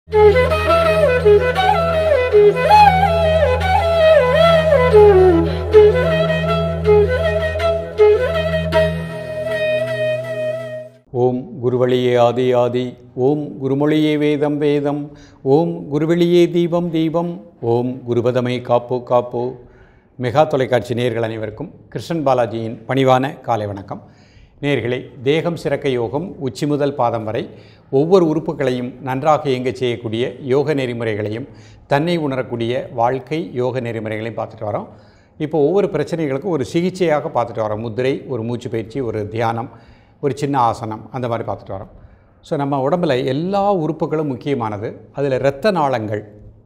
ஓம் குருவழியே ஆதி ஆதி ஓம் குருமொழியே வேதம் வேதம் ஓம் குருவெளியே தீபம் தீபம் ஓம் குருபதமை காப்போ காப்போ மெகா தொலைக்காட்சி நேயர்கள் அனைவருக்கும் கிருஷ்ணன் பாலாஜியின் பணிவான காலை வணக்கம் நேயர்களே தேகம் சிறக்க யோகம் உச்சி முதல் பாதம் வரை ஒவ்வொரு உறுப்புகளையும் நன்றாக இயங்கச் செய்யக்கூடிய யோக நெறிமுறைகளையும் தன்னை உணரக்கூடிய வாழ்க்கை யோக நெறிமுறைகளையும் பார்த்துட்டு வரோம் இப்போ ஒவ்வொரு பிரச்சனைகளுக்கும் ஒரு சிகிச்சையாக பார்த்துட்டு வரோம் முத்திரை ஒரு மூச்சு பயிற்சி ஒரு தியானம் ஒரு சின்ன ஆசனம் அந்த மாதிரி பார்த்துட்டு வரோம் ஸோ நம்ம உடம்புல எல்லா உறுப்புகளும் முக்கியமானது அதில் இரத்த நாளங்கள்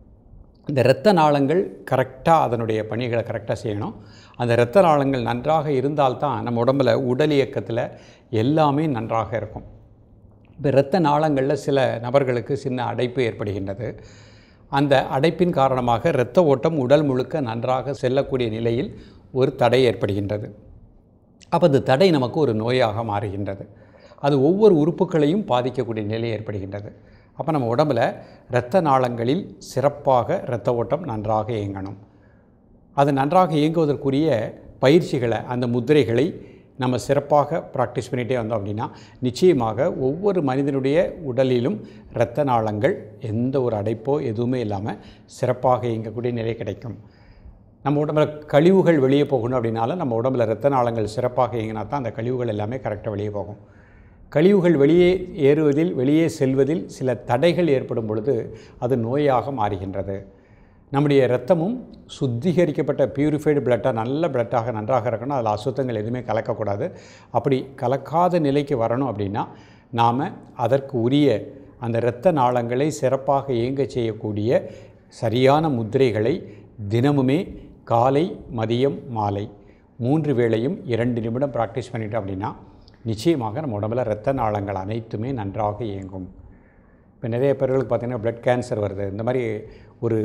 இந்த இரத்த நாளங்கள் கரெக்டாக அதனுடைய பணிகளை கரெக்டாக செய்யணும் அந்த இரத்த நாளங்கள் நன்றாக இருந்தால்தான் நம்ம உடம்புல உடல் இயக்கத்தில் எல்லாமே நன்றாக இருக்கும் இப்போ இரத்த நாளங்களில் சில நபர்களுக்கு சின்ன அடைப்பு ஏற்படுகின்றது அந்த அடைப்பின் காரணமாக இரத்த ஓட்டம் உடல் முழுக்க நன்றாக செல்லக்கூடிய நிலையில் ஒரு தடை ஏற்படுகின்றது அப்போ அந்த தடை நமக்கு ஒரு நோயாக மாறுகின்றது அது ஒவ்வொரு உறுப்புகளையும் பாதிக்கக்கூடிய நிலை ஏற்படுகின்றது அப்போ நம்ம உடம்புல இரத்த நாளங்களில் சிறப்பாக இரத்த ஓட்டம் நன்றாக இயங்கணும் அது நன்றாக இயங்குவதற்குரிய பயிற்சிகளை அந்த முத்திரைகளை நம்ம சிறப்பாக ப்ராக்டிஸ் பண்ணிகிட்டே வந்தோம் அப்படின்னா நிச்சயமாக ஒவ்வொரு மனிதனுடைய உடலிலும் இரத்த நாளங்கள் எந்த ஒரு அடைப்போ எதுவுமே இல்லாமல் சிறப்பாக இயங்கக்கூடிய நிலை கிடைக்கும் நம்ம உடம்புல கழிவுகள் வெளியே போகணும் அப்படின்னாலும் நம்ம உடம்புல இரத்த நாளங்கள் சிறப்பாக இயங்கினா தான் அந்த கழிவுகள் எல்லாமே கரெக்டாக வெளியே போகும் கழிவுகள் வெளியே ஏறுவதில் வெளியே செல்வதில் சில தடைகள் ஏற்படும் பொழுது அது நோயாக மாறுகின்றது நம்முடைய இரத்தமும் சுத்திகரிக்கப்பட்ட பியூரிஃபைடு பிளட்டாக நல்ல பிளட்டாக நன்றாக இருக்கணும் அதில் அசுத்தங்கள் எதுவுமே கலக்கக்கூடாது அப்படி கலக்காத நிலைக்கு வரணும் அப்படின்னா நாம் அதற்கு உரிய அந்த இரத்த நாளங்களை சிறப்பாக இயங்க செய்யக்கூடிய சரியான முத்திரைகளை தினமுமே காலை மதியம் மாலை மூன்று வேளையும் இரண்டு நிமிடம் ப்ராக்டிஸ் பண்ணிட்டோம் அப்படின்னா நிச்சயமாக நம்ம உடம்புல இரத்த நாளங்கள் அனைத்துமே நன்றாக இயங்கும் இப்போ நிறைய பேர்களுக்கு பார்த்திங்கன்னா பிளட் கேன்சர் வருது இந்த மாதிரி ஒரு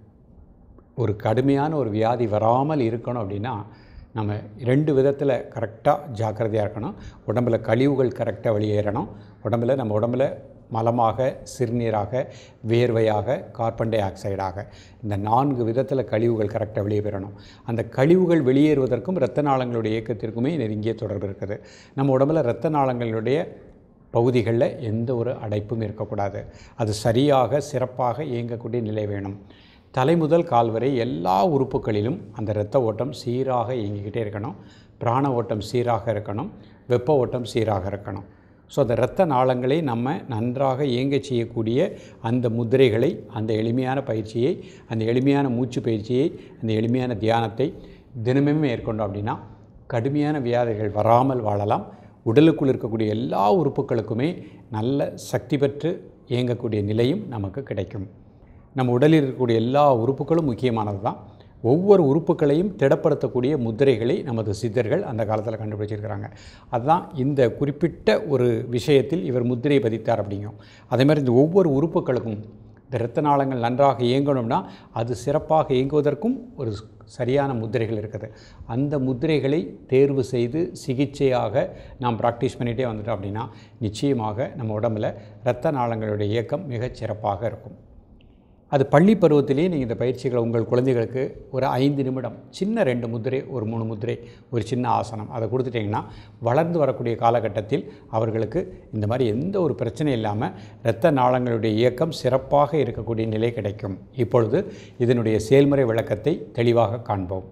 ஒரு கடுமையான ஒரு வியாதி வராமல் இருக்கணும் அப்படின்னா நம்ம ரெண்டு விதத்தில் கரெக்டாக ஜாக்கிரதையாக இருக்கணும் உடம்புல கழிவுகள் கரெக்டாக வெளியேறணும் உடம்புல நம்ம உடம்புல மலமாக சிறுநீராக வேர்வையாக கார்பன் டை ஆக்சைடாக இந்த நான்கு விதத்தில் கழிவுகள் கரெக்டாக வெளியே பெறணும் அந்த கழிவுகள் வெளியேறுவதற்கும் இரத்த நாளங்களுடைய இயக்கத்திற்குமே நெருங்கிய தொடர்பு இருக்குது நம்ம உடம்புல இரத்த நாளங்களுடைய பகுதிகளில் எந்த ஒரு அடைப்பும் இருக்கக்கூடாது அது சரியாக சிறப்பாக இயங்கக்கூடிய நிலை வேணும் தலை முதல் கால் வரை எல்லா உறுப்புகளிலும் அந்த இரத்த ஓட்டம் சீராக இயங்கிக்கிட்டே இருக்கணும் பிராண ஓட்டம் சீராக இருக்கணும் வெப்ப ஓட்டம் சீராக இருக்கணும் ஸோ அந்த இரத்த நாளங்களை நம்ம நன்றாக இயங்க செய்யக்கூடிய அந்த முத்திரைகளை அந்த எளிமையான பயிற்சியை அந்த எளிமையான மூச்சு பயிற்சியை அந்த எளிமையான தியானத்தை தினமும் மேற்கொண்டோம் அப்படின்னா கடுமையான வியாதிகள் வராமல் வாழலாம் உடலுக்குள் இருக்கக்கூடிய எல்லா உறுப்புகளுக்குமே நல்ல சக்தி பெற்று இயங்கக்கூடிய நிலையும் நமக்கு கிடைக்கும் நம்ம உடலில் இருக்கக்கூடிய எல்லா உறுப்புகளும் முக்கியமானது தான் ஒவ்வொரு உறுப்புகளையும் திடப்படுத்தக்கூடிய முத்திரைகளை நமது சித்தர்கள் அந்த காலத்தில் கண்டுபிடிச்சிருக்கிறாங்க அதுதான் இந்த குறிப்பிட்ட ஒரு விஷயத்தில் இவர் முத்திரை பதித்தார் அப்படிங்கும் அதே மாதிரி இந்த ஒவ்வொரு உறுப்புகளுக்கும் இந்த இரத்த நாளங்கள் நன்றாக இயங்கணும்னா அது சிறப்பாக இயங்குவதற்கும் ஒரு சரியான முத்திரைகள் இருக்குது அந்த முத்திரைகளை தேர்வு செய்து சிகிச்சையாக நாம் ப்ராக்டிஸ் பண்ணிகிட்டே வந்துட்டோம் அப்படின்னா நிச்சயமாக நம்ம உடம்பில் இரத்த நாளங்களுடைய இயக்கம் மிகச் சிறப்பாக இருக்கும் அது பள்ளி பருவத்திலேயே நீங்கள் இந்த பயிற்சிகளை உங்கள் குழந்தைகளுக்கு ஒரு ஐந்து நிமிடம் சின்ன ரெண்டு முத்திரை ஒரு மூணு முத்திரை ஒரு சின்ன ஆசனம் அதை கொடுத்துட்டிங்கன்னா வளர்ந்து வரக்கூடிய காலகட்டத்தில் அவர்களுக்கு இந்த மாதிரி எந்த ஒரு பிரச்சனை இல்லாமல் இரத்த நாளங்களுடைய இயக்கம் சிறப்பாக இருக்கக்கூடிய நிலை கிடைக்கும் இப்பொழுது இதனுடைய செயல்முறை விளக்கத்தை தெளிவாக காண்போம்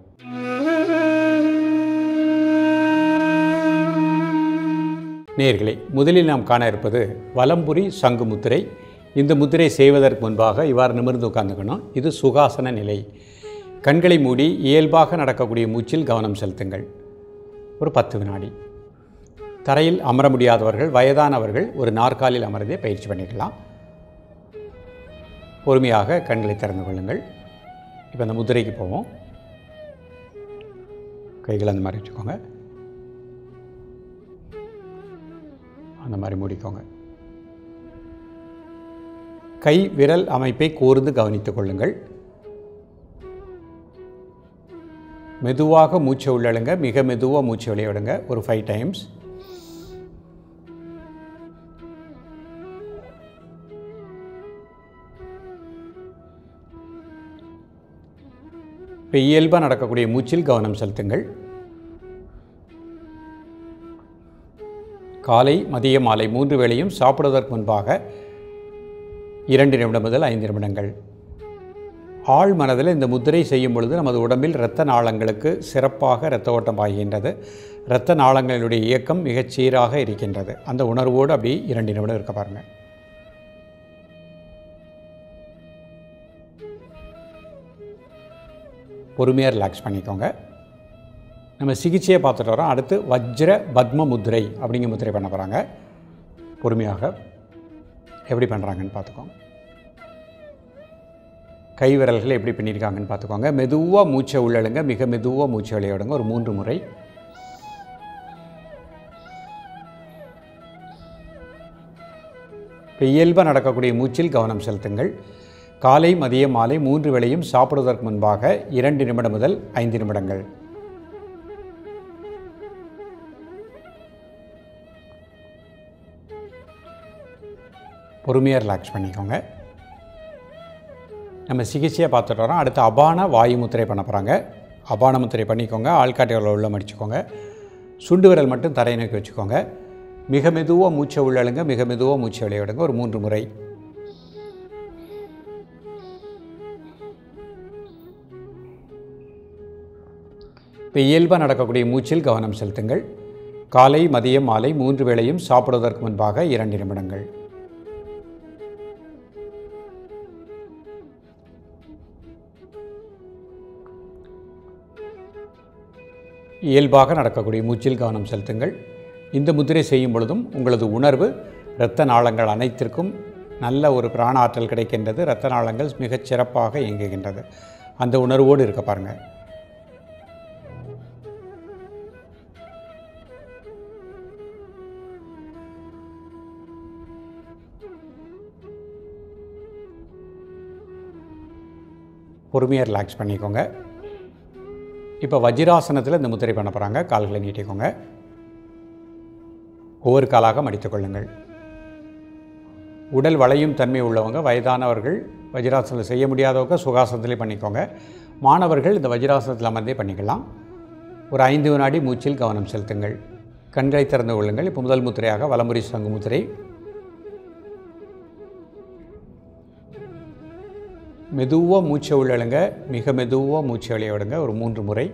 நேர்களே முதலில் நாம் காண இருப்பது வலம்புரி சங்கு முத்திரை இந்த முத்திரை செய்வதற்கு முன்பாக இவ்வாறு நிமிர்ந்து உட்கார்ந்துக்கணும் இது சுகாசன நிலை கண்களை மூடி இயல்பாக நடக்கக்கூடிய மூச்சில் கவனம் செலுத்துங்கள் ஒரு பத்து வினாடி தரையில் அமர முடியாதவர்கள் வயதானவர்கள் ஒரு நாற்காலில் அமர்ந்தே பயிற்சி பண்ணிக்கலாம் பொறுமையாக கண்களை திறந்து கொள்ளுங்கள் இப்போ அந்த முத்திரைக்கு போவோம் கைகளை அந்த மாதிரி வச்சுக்கோங்க அந்த மாதிரி மூடிக்கோங்க கை விரல் அமைப்பை கூர்ந்து கவனித்துக் கொள்ளுங்கள் மெதுவாக மூச்சை உள்ளழுங்க மிக மெதுவாக மூச்சை வெளியே விடுங்க ஒரு ஃபைவ் டைம்ஸ் இப்போ இயல்பாக நடக்கக்கூடிய மூச்சில் கவனம் செலுத்துங்கள் காலை மதிய மாலை மூன்று வேளையும் சாப்பிடுவதற்கு முன்பாக இரண்டு நிமிடம் முதல் ஐந்து நிமிடங்கள் ஆழ் மனதில் இந்த முத்திரை செய்யும் பொழுது நமது உடம்பில் இரத்த நாளங்களுக்கு சிறப்பாக இரத்த ஓட்டம் ஆகின்றது இரத்த நாளங்களுடைய இயக்கம் மிகச் சீராக இருக்கின்றது அந்த உணர்வோடு அப்படி இரண்டு நிமிடம் இருக்க பாருங்கள் பொறுமையாக ரிலாக்ஸ் பண்ணிக்கோங்க நம்ம சிகிச்சையை பார்த்துட்டு வரோம் அடுத்து வஜ்ர பத்ம முத்திரை அப்படிங்கிற முத்திரை பண்ண போகிறாங்க பொறுமையாக எப்படி பண்ணுறாங்கன்னு பார்த்துக்கோங்க கை விரல்கள் எப்படி பண்ணியிருக்காங்கன்னு பார்த்துக்கோங்க மெதுவாக மூச்சை உள்ளழுங்க மிக மெதுவாக மூச்சை வெளியிடுங்க ஒரு மூன்று முறை இப்போ இயல்பாக நடக்கக்கூடிய மூச்சில் கவனம் செலுத்துங்கள் காலை மதியம் மாலை மூன்று வேளையும் சாப்பிடுவதற்கு முன்பாக இரண்டு நிமிடம் முதல் ஐந்து நிமிடங்கள் பொறுமையாக ரிலாக்ஸ் பண்ணிக்கோங்க நம்ம சிகிச்சையை பார்த்துட்டு வரோம் அடுத்து அபான வாயு முத்திரை பண்ண போகிறாங்க அபான முத்திரை பண்ணிக்கோங்க ஆள்காட்டி விரல் உள்ள மடிச்சுக்கோங்க சுண்டு விரல் மட்டும் தரையை நோக்கி வச்சுக்கோங்க மிக மெதுவாக மூச்சை உள்ளழுங்க மிக மெதுவாக மூச்சை வெளியிடுங்க ஒரு மூன்று முறை இப்போ இயல்பாக நடக்கக்கூடிய மூச்சில் கவனம் செலுத்துங்கள் காலை மதியம் மாலை மூன்று வேளையும் சாப்பிடுவதற்கு முன்பாக இரண்டு நிமிடங்கள் இயல்பாக நடக்கக்கூடிய மூச்சில் கவனம் செலுத்துங்கள் இந்த முத்திரை செய்யும் பொழுதும் உங்களது உணர்வு இரத்த நாளங்கள் அனைத்திற்கும் நல்ல ஒரு பிராண ஆற்றல் கிடைக்கின்றது இரத்த நாளங்கள் மிகச் சிறப்பாக இயங்குகின்றது அந்த உணர்வோடு இருக்க பாருங்கள் பொறுமையாக ரிலாக்ஸ் பண்ணிக்கோங்க இப்போ வஜ்ராசனத்தில் இந்த முத்திரை பண்ண போகிறாங்க கால்களை நீட்டிக்கோங்க ஒவ்வொரு காலாக மடித்துக் கொள்ளுங்கள் உடல் வளையும் தன்மை உள்ளவங்க வயதானவர்கள் வஜ்ராசனத்தில் செய்ய முடியாதவங்க சுகாசனத்திலே பண்ணிக்கோங்க மாணவர்கள் இந்த வஜ்ராசனத்தில் அமர்ந்தே பண்ணிக்கலாம் ஒரு ஐந்து வினாடி மூச்சில் கவனம் செலுத்துங்கள் கண்களை திறந்து கொள்ளுங்கள் இப்போ முதல் முத்திரையாக வலமுறை சங்கு முத்திரை மெதுவாக மூச்சை உள்ளழுங்க மிக மெதுவாக மூச்சை வெளியே விடுங்க ஒரு மூன்று முறை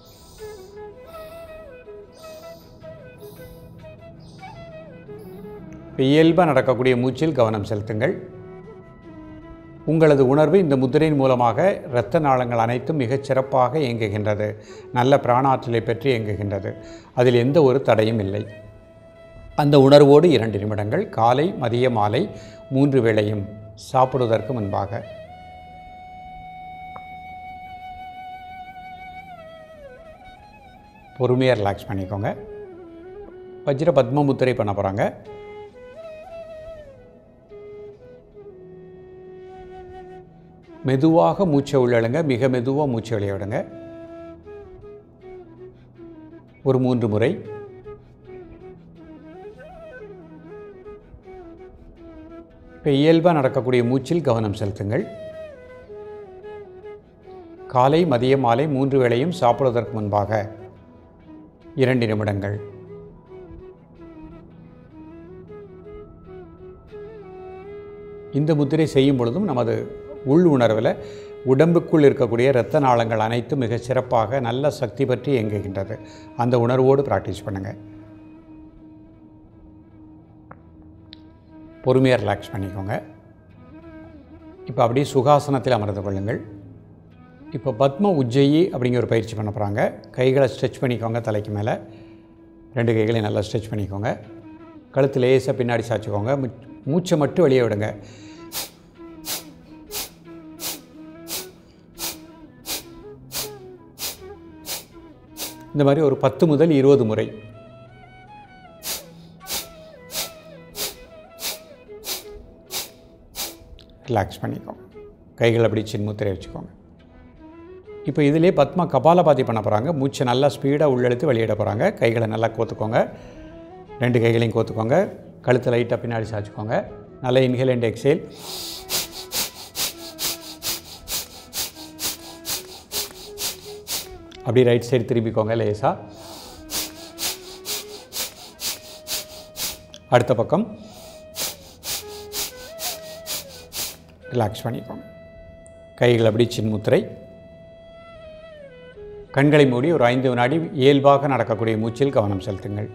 இயல்பாக நடக்கக்கூடிய மூச்சில் கவனம் செலுத்துங்கள் உங்களது உணர்வு இந்த முத்திரையின் மூலமாக இரத்த நாளங்கள் அனைத்தும் மிகச் சிறப்பாக இயங்குகின்றது நல்ல பிராணாற்றலை பெற்று இயங்குகின்றது அதில் எந்த ஒரு தடையும் இல்லை அந்த உணர்வோடு இரண்டு நிமிடங்கள் காலை மதிய மாலை மூன்று வேளையும் சாப்பிடுவதற்கு முன்பாக பொறுமையாக ரிலாக்ஸ் பண்ணிக்கோங்க வஜ்ர பத்ம முத்திரை பண்ண போகிறாங்க மெதுவாக மூச்சை உள்ளழுங்க மிக மெதுவாக மூச்சை வெளியே விடுங்க ஒரு மூன்று முறை இப்போ இயல்பாக நடக்கக்கூடிய மூச்சில் கவனம் செலுத்துங்கள் காலை மதியம் மாலை மூன்று வேளையும் சாப்பிடுவதற்கு முன்பாக இரண்டு நிமிடங்கள் இந்த முத்திரை செய்யும் பொழுதும் நமது உள் உணர்வில் உடம்புக்குள் இருக்கக்கூடிய இரத்த நாளங்கள் அனைத்தும் மிகச் சிறப்பாக நல்ல சக்தி பற்றி இயங்குகின்றது அந்த உணர்வோடு ப்ராக்டிஸ் பண்ணுங்கள் பொறுமையாக ரிலாக்ஸ் பண்ணிக்கோங்க இப்போ அப்படியே சுகாசனத்தில் அமர்ந்து கொள்ளுங்கள் இப்போ பத்ம உஜ்ஜயி அப்படிங்கிற ஒரு பயிற்சி பண்ண போகிறாங்க கைகளை ஸ்ட்ரெச் பண்ணிக்கோங்க தலைக்கு மேலே ரெண்டு கைகளையும் நல்லா ஸ்ட்ரெச் பண்ணிக்கோங்க கழுத்து லேசாக பின்னாடி சாய்ச்சிக்கோங்க மூ- மூச்சை மட்டும் வெளியே விடுங்க இந்த மாதிரி ஒரு பத்து முதல் இருபது முறை ரிலாக்ஸ் பண்ணிக்கோங்க கைகள் அப்படி சின்முத்திரை வச்சுக்கோங்க இப்போ இதிலே பத்மா கபாலபாதி பண்ண போகிறாங்க மூச்சை நல்லா ஸ்பீடாக உள்ளெழுத்து வெளியிட போகிறாங்க கைகளை நல்லா கோத்துக்கோங்க ரெண்டு கைகளையும் கோத்துக்கோங்க கழுத்தை லைட்டாக பின்னாடி சாய்ச்சிக்கோங்க நல்லா இன்ஹேல் அண்ட் எக்ஸேல் அப்படி ரைட் சைடு திரும்பிக்கோங்க லேசாக அடுத்த பக்கம் ரிலாக்ஸ் பண்ணிக்கோங்க கைகள் அப்படி சின்முத்திரை கண்களை மூடி ஒரு ஐந்து வினாடி இயல்பாக நடக்கக்கூடிய மூச்சில் கவனம் செலுத்துங்கள்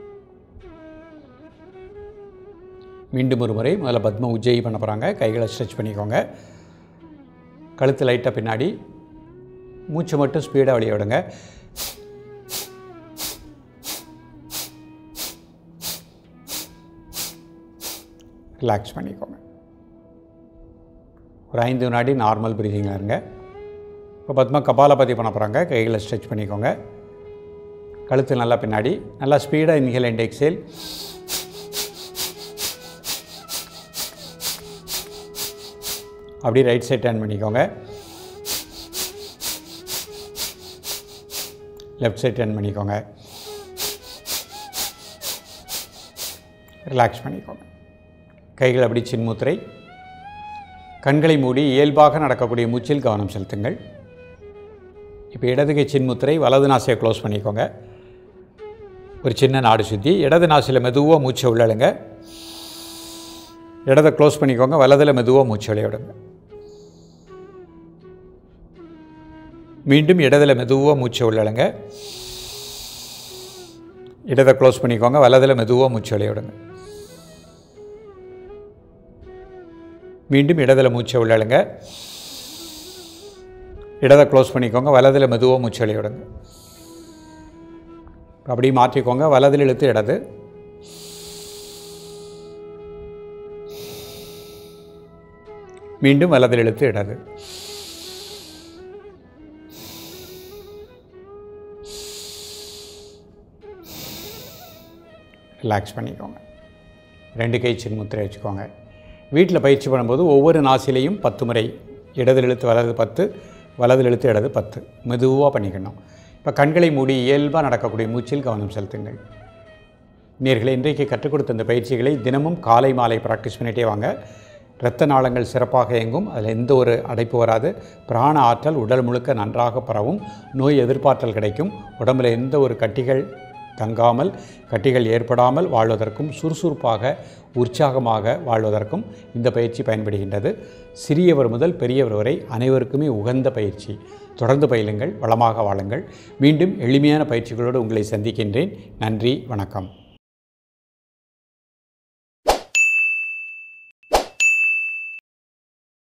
மீண்டும் ஒரு முறை முதல்ல பத்ம உஜ்ஜயி பண்ண போகிறாங்க கைகளை ஸ்ட்ரெச் பண்ணிக்கோங்க கழுத்து லைட்டாக பின்னாடி மூச்சை மட்டும் ஸ்பீடாக வெளியே விடுங்க ரிலாக்ஸ் பண்ணிக்கோங்க ஒரு ஐந்து வினாடி நார்மல் ப்ரீதிங்கில் இருங்க இப்போ பத்மா கபாலபதி பண்ண போகிறாங்க கைகளை ஸ்ட்ரெச் பண்ணிக்கோங்க கழுத்து நல்லா பின்னாடி நல்லா ஸ்பீடாக இன்ஹேல் அண்ட் எக்ஸேல் அப்படியே ரைட் சைட் டர்ன் பண்ணிக்கோங்க லெஃப்ட் சைட் டர்ன் பண்ணிக்கோங்க ரிலாக்ஸ் பண்ணிக்கோங்க கைகள் அப்படி சின்முத்திரை கண்களை மூடி இயல்பாக நடக்கக்கூடிய மூச்சில் கவனம் செலுத்துங்கள் இப்போ இடது கை சின்முத்திரை வலது நாசியை க்ளோஸ் பண்ணிக்கோங்க ஒரு சின்ன நாடு சுற்றி இடது நாசியில் மெதுவாக மூச்சை உள்ளழுங்க இடதை க்ளோஸ் பண்ணிக்கோங்க வலதில் மெதுவாக மூச்சு வெளிய விடுங்க மீண்டும் இடதுல மெதுவாக மூச்சை உள்ளழுங்க இடதை க்ளோஸ் பண்ணிக்கோங்க வலதில் மெதுவாக மூச்சு வெளிய விடுங்க மீண்டும் இடதுல மூச்சை உள்ளழுங்க இடதை க்ளோஸ் பண்ணிக்கோங்க வலதில் மெதுவாக மூச்சு வெளிய விடுங்க அப்படியே மாற்றிக்கோங்க வலதில் இழுத்து இடது மீண்டும் வலதில் இழுத்து இடது ரிலாக்ஸ் பண்ணிக்கோங்க ரெண்டு கை சின்முத்திரை வச்சுக்கோங்க வீட்டில் பயிற்சி பண்ணும்போது ஒவ்வொரு நாசிலையும் பத்து முறை இடது இழுத்து வலது பத்து வலது இழுத்து இடது பத்து மெதுவாக பண்ணிக்கணும் இப்போ கண்களை மூடி இயல்பாக நடக்கக்கூடிய மூச்சில் கவனம் செலுத்துங்கள் நேர்களை இன்றைக்கு கற்றுக் கொடுத்த இந்த பயிற்சிகளை தினமும் காலை மாலை ப்ராக்டிஸ் பண்ணிகிட்டே வாங்க இரத்த நாளங்கள் சிறப்பாக இயங்கும் அதில் எந்த ஒரு அடைப்பு வராது பிராண ஆற்றல் உடல் முழுக்க நன்றாக பரவும் நோய் எதிர்ப்பாற்றல் கிடைக்கும் உடம்பில் எந்த ஒரு கட்டிகள் தங்காமல் கட்டிகள் ஏற்படாமல் வாழ்வதற்கும் சுறுசுறுப்பாக உற்சாகமாக வாழ்வதற்கும் இந்த பயிற்சி பயன்படுகின்றது சிறியவர் முதல் பெரியவர் வரை அனைவருக்குமே உகந்த பயிற்சி தொடர்ந்து பயிலுங்கள் வளமாக வாழுங்கள் மீண்டும் எளிமையான பயிற்சிகளோடு உங்களை சந்திக்கின்றேன் நன்றி வணக்கம்